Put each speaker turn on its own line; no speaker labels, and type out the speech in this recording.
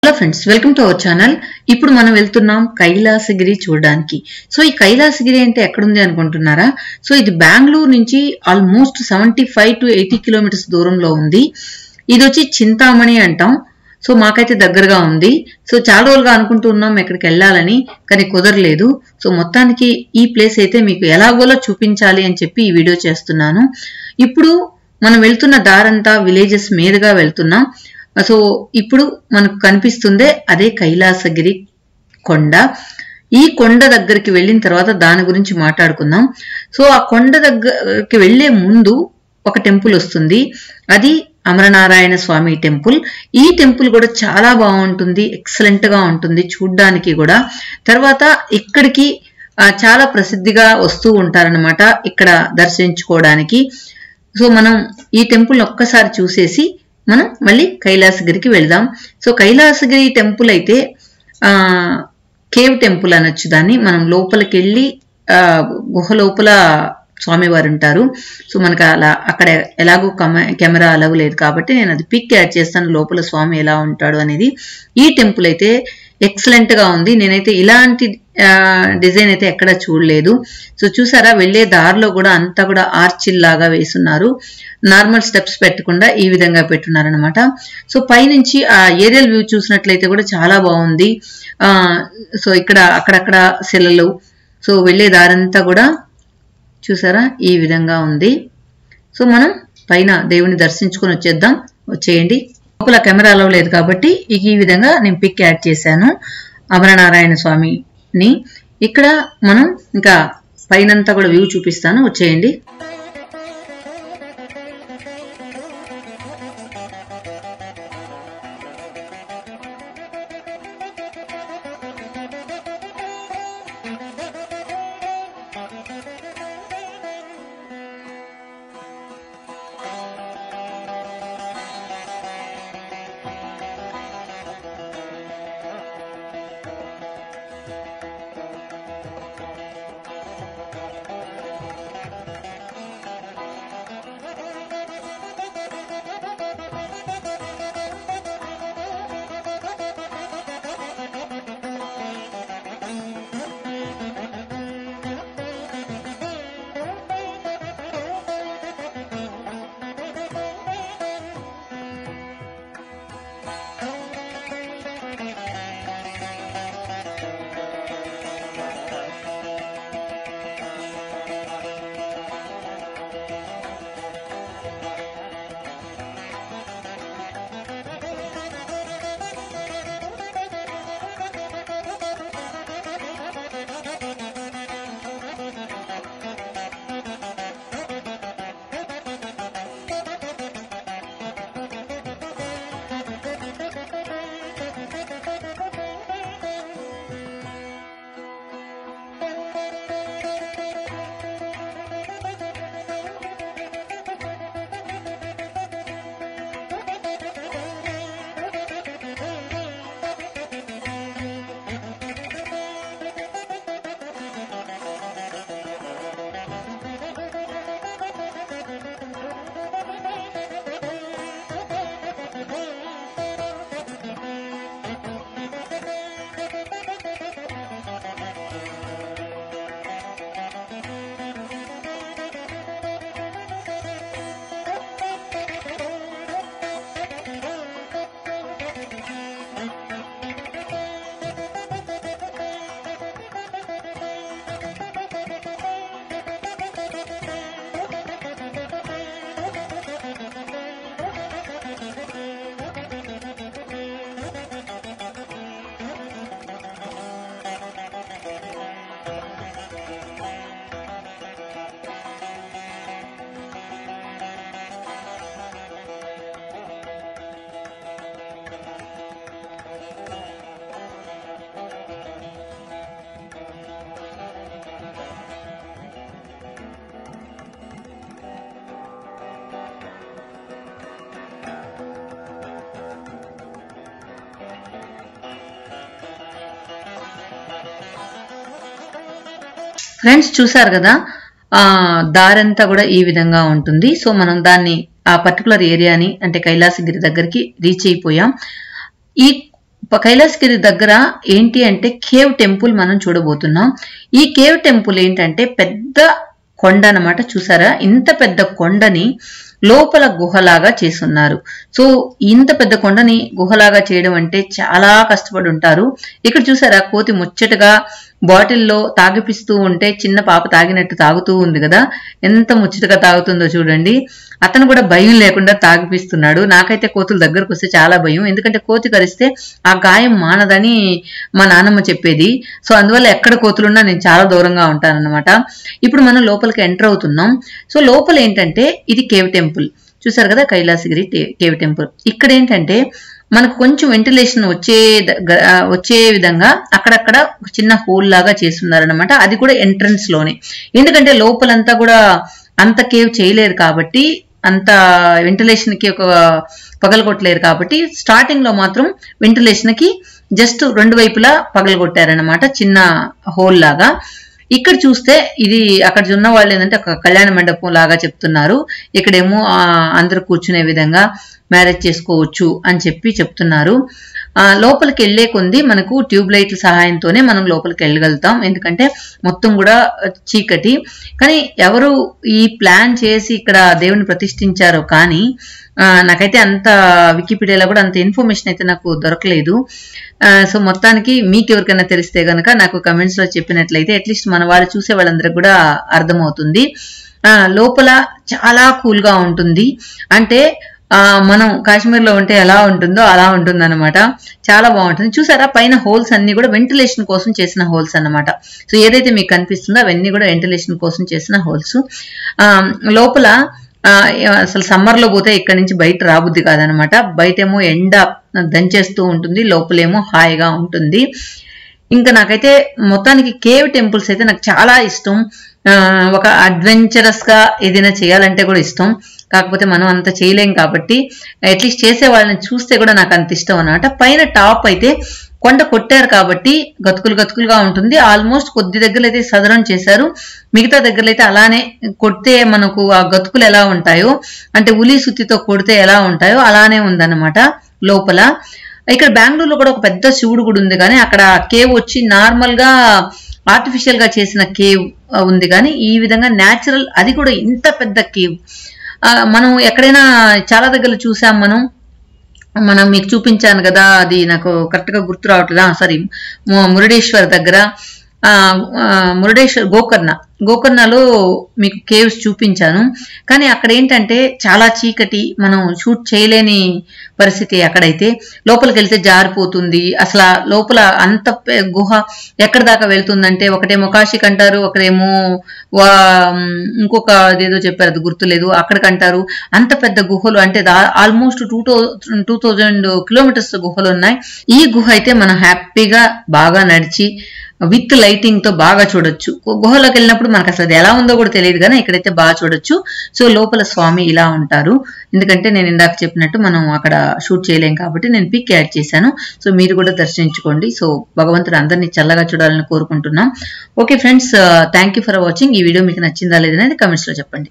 hello friends welcome to our channel ఇప్పుడు మనం వెళ్తున్నాం కైలాసగిరి చూడడానికి సో ఈ కైలాసగిరి అంటే ఎక్కడుంది అనుకుంటున్నారా సో ఇది బెంగళూరు నుంచి almost seventy five to eighty kilometres దూరంలో ఉంది ఇది వచ్చి చింతామణి అంటాం సో మాకైతే దగ్గరగా ఉంది సో చాలా రోజులుగా అనుకుంటున్నాం ఎక్కడికి వెళ్ళాలని కానీ కుదరలేదు సో మొత్తానికి ఈ ప్లేస్ అయితే మీకు ఎలాగోలా చూపించాలి అని చెప్పి ఈ వీడియో చేస్తున్నాను ఇప్పుడు మనం వెళ్తున్న దారంతా విలేజెస్ మీదుగా వెళ్తున్నాం సో ఇప్పుడు మనకు కనిపిస్తుందే అదే కైలాసగిరి కొండ ఈ కొండ దగ్గరికి వెళ్ళిన తర్వాత దాని గురించి మాట్లాడుకుందాం సో ఆ కొండ దగ్గరికి వెళ్లే ముందు ఒక టెంపుల్ వస్తుంది అది అమరనారాయణ స్వామి టెంపుల్ ఈ టెంపుల్ కూడా చాలా బాగుంటుంది ఎక్సలెంట్ గా ఉంటుంది చూడ్డానికి కూడా తర్వాత ఇక్కడికి ఆ, చాలా ప్రసిద్ధిగా వస్తూ ఉంటారనమాట ఇక్కడ దర్శించుకోవడానికి సో మనం ఈ టెంపుల్ ఒక్కసారి చూసేసి మనం మళ్ళీ కైలాసగిరికి వెళదాం సో కైలాసగిరి టెంపుల్ అయితే ఆ కేవ్ టెంపుల్ అనొచ్చు దాన్ని మనం లోపలికి వెళ్ళి ఆ గుహ లోపల స్వామివారు ఉంటారు సో మనకు అలా అక్కడ ఎలాగో కమ- కెమెరా అలవ్ లేదు కాబట్టి నేను అది పిక్ యాడ్ చేస్తాను లోపల స్వామి ఎలా ఉంటాడు అనేది ఈ టెంపుల్ అయితే ఎక్సలెంట్ గా ఉంది నేనైతే ఇలాంటి డిజైన్ అయితే ఎక్కడ చూడలేదు సో చూసారా వెళ్ళే దారిలో కూడా అంతా కూడా ఆర్చిల్ లాగా వేసున్నారు నార్మల్ స్టెప్స్ పెట్టకుండా ఈ విధంగా పెట్టున్నారనమాట సో పైనుంచి ఆ ఏరియల్ వ్యూ చూసినట్లయితే కూడా చాలా బాగుంది ఆ సో ఇక్కడ అక్కడక్కడ శిలలు సో వెళ్ళే దారంతా కూడా చూసారా ఈ విధంగా ఉంది సో మనం పైన దేవుని దర్శించుకొని వచ్చేద్దాం వచ్చేయండి లోపల కెమెరా అలవ్ లేదు కాబట్టి ఇక ఈ విధంగా నేను పిక్ యాడ్ చేశాను అమరనారాయణ స్వామిని ఇక్కడ మనం ఇంకా పైనంతా కూడా వ్యూ చూపిస్తాను వచ్చేయండి ఫ్రెండ్స్ చూసారు కదా ఆ దారంతా కూడా ఈ విధంగా ఉంటుంది సో మనం దాన్ని ఆ పర్టికులర్ ఏరియాని అంటే కైలాసగిరి దగ్గరికి రీచ్ అయిపోయాం ఈ ప- కైలాసగిరి దగ్గర ఏంటి అంటే కేవ్ టెంపుల్ మనం చూడబోతున్నాం ఈ కేవ్ టెంపుల్ ఏంటంటే పెద్ద కొండ అన్నమాట చూసారా ఇంత పెద్ద కొండని లోపల గుహలాగా చేసున్నారు సో ఇంత పెద్ద కొండని గుహలాగా చేయడం అంటే చాలా కష్టపడి ఉంటారు ఇక్కడ చూసారా కోతి ముచ్చటగా బాటిల్లో తాగిపిస్తూ ఉంటే చిన్న పాప తాగినట్టు తాగుతూ ఉంది కదా ఎంత ముచ్చటగా తాగుతుందో చూడండి అతను కూడా భయం లేకుండా తాగిపిస్తున్నాడు నాకైతే కోతుల దగ్గరకు వస్తే చాలా భయం ఎందుకంటే కోతి కరిస్తే ఆ గాయం మానదని మా నాన్నమ్మ చెప్పేది సో అందువల్ల ఎక్కడ కోతులున్నా నేను చాలా దూరంగా ఉంటానన్నమాట ఇప్పుడు మనం లోపలికి ఎంటర్ అవుతున్నాం సో లోపల ఏంటంటే ఇది కేవ్ టెంపుల్ చూసారు కదా కైలాసగిరి టే- కేవ్ టెంపుల్ ఇక్కడ ఏంటంటే మనకు కొంచెం వెంటిలేషన్ వచ్చే దగ్గ- ఆ, వచ్చే విధంగా అక్కడక్కడ ఒక చిన్న హోల్ లాగా చేస్తున్నారనమాట అది కూడా ఎంట్రన్స్ లోనే ఎందుకంటే లోపలంతా కూడా అంత కేవ్ చేయలేరు కాబట్టి అంత వెంటిలేషన్ కి ఒక పగలగొట్టలేరు కాబట్టి స్టార్టింగ్ లో మాత్రం వెంటిలేషన్ కి జస్ట్ రెండు వైపులా పగలగొట్టారనమాట చిన్న హోల్ లాగా ఇక్కడ చూస్తే ఇది అక్కడ ఉన్న వాళ్ళు ఏంటంటే ఒక కళ్యాణ మండపం లాగా చెప్తున్నారు ఇక్కడేమో ఆ, అందరూ కూర్చునే విధంగా మ్యారేజ్ చేసుకోవచ్చు అని చెప్పి చెప్తున్నారు ఆ, లోపలికి వెళ్లే కొంది మనకు ట్యూబ్ లైట్ల సహాయంతోనే మనం లోపలికి వెళ్ళగలుగుతాం ఎందుకంటే మొత్తం కూడా చీకటి కానీ ఎవరు ఈ ప్లాన్ చేసి ఇక్కడ దేవుని ప్రతిష్ఠించారో కానీ ఆ, నాకైతే అంత వికీపీడియాలో కూడా అంత ఇన్ఫర్మేషన్ అయితే నాకు దొరకలేదు ఆ, సో మొత్తానికి మీకు ఎవరికైనా తెలిస్తే గనక నాకు కమెంట్స్ లో చెప్పినట్లయితే అట్లీస్ట్ మన వాళ్ళు చూసే వాళ్ళందరికి కూడా అర్థమవుతుంది ఆ, లోపల చాలా కూల్ గా ఉంటుంది అంటే ఆ, మనం కాశ్మీర్ లో ఉంటే ఎలా ఉంటుందో అలా ఉంటుంది అనమాట చాలా బాగుంటుంది చూసారా పైన హోల్స్ అన్ని కూడా వెంటిలేషన్ కోసం చేసిన హోల్స్ అన్నమాట సో ఏదైతే మీకు కనిపిస్తుందో అవన్నీ కూడా వెంటిలేషన్ కోసం చేసిన హోల్స్ లోపల ఆ, అసలు సమ్మర్ లో పోతే ఇక్కడ నుంచి బయట రాబుద్ది కాదనమాట బయటేమో ఎండ దంచేస్తూ ఉంటుంది లోపలేమో హాయిగా ఉంటుంది ఇంకా నాకైతే మొత్తానికి కేవ్ టెంపుల్స్ అయితే నాకు చాలా ఇష్టం ఆ, ఒక అడ్వెంచరస్ గా ఏదైనా చేయాలంటే కూడా ఇష్టం కాకపోతే మనం అంత చేయలేం కాబట్టి అట్లీస్ట్ చేసే వాళ్ళని చూస్తే కూడా నాకు అంత ఇష్టం అన్నమాట పైన టాప్ అయితే కొండ కొట్టారు కాబట్టి గతుకులు గతుకులుగా ఉంటుంది ఆల్మోస్ట్ కొద్ది దగ్గర అయితే సదరం చేశారు మిగతా దగ్గర అయితే అలానే కొడితే మనకు ఆ గతుకులు ఎలా ఉంటాయో అంటే ఉలి సుత్తితో కొడితే ఎలా ఉంటాయో అలానే ఉందన్నమాట లోపల ఇక్కడ బెంగళూరులో కూడా ఒక పెద్ద శివుడు గుడి ఉంది కానీ అక్కడ కేవ్ వచ్చి నార్మల్ గా ఆర్టిఫిషియల్ గా చేసిన కేవ్ ఉంది కానీ ఈ విధంగా న్యాచురల్ అది కూడా ఇంత పెద్ద కేవ్ మనం ఎక్కడైనా చాలా దగ్గర చూసాం మనం మనం మీకు చూపించాను కదా అది నాకు కరెక్ట్ గా గుర్తు రావట్లేదా సారీ మురుడేశ్వర్ దగ్గర ఆ, ఆ, మురుడేశ్వర్ గోకర్ణ గోకర్ణలో మీకు కేవ్స్ చూపించాను కానీ అక్కడ ఏంటంటే చాలా చీకటి మనం షూట్ చేయలేని పరిస్థితి అక్కడైతే లోపలికి వెళ్తే జారిపోతుంది అసలు ఆ లోపల అంత పె- గుహ ఎక్కడ దాకా వెళ్తుందంటే ఒకటేమో కాశీకి అంటారు ఒకరేమో వా ఇంకొక ఏదో చెప్పారు అది గుర్తులేదు అక్కడికి అంటారు అంత పెద్ద గుహలు అంటే almost two two thousand kilometres గుహలు ఉన్నాయి ఈ గుహ అయితే మనం హ్యాపీగా బాగా నడిచి విత్ లైటింగ్ తో బాగా చూడొచ్చు గుహలోకి వెళ్ళినప్పుడు మనకు అసలు అది ఎలా ఉందో కూడా తెలియదు కానీ ఇక్కడైతే బాగా చూడొచ్చు సో లోపల స్వామి ఇలా ఉంటారు ఎందుకంటే నేను ఇందాక చెప్పినట్టు మనం అక్కడ షూట్ చేయలేం కాబట్టి నేను పిక్ యాడ్ చేశాను సో మీరు కూడా దర్శించుకోండి సో భగవంతుడు అందరినీ చల్లగా చూడాలని కోరుకుంటున్నాం okay friends thank you for watching ఈ వీడియో మీకు నచ్చిందా లేదనేది కమెంట్స్ లో చెప్పండి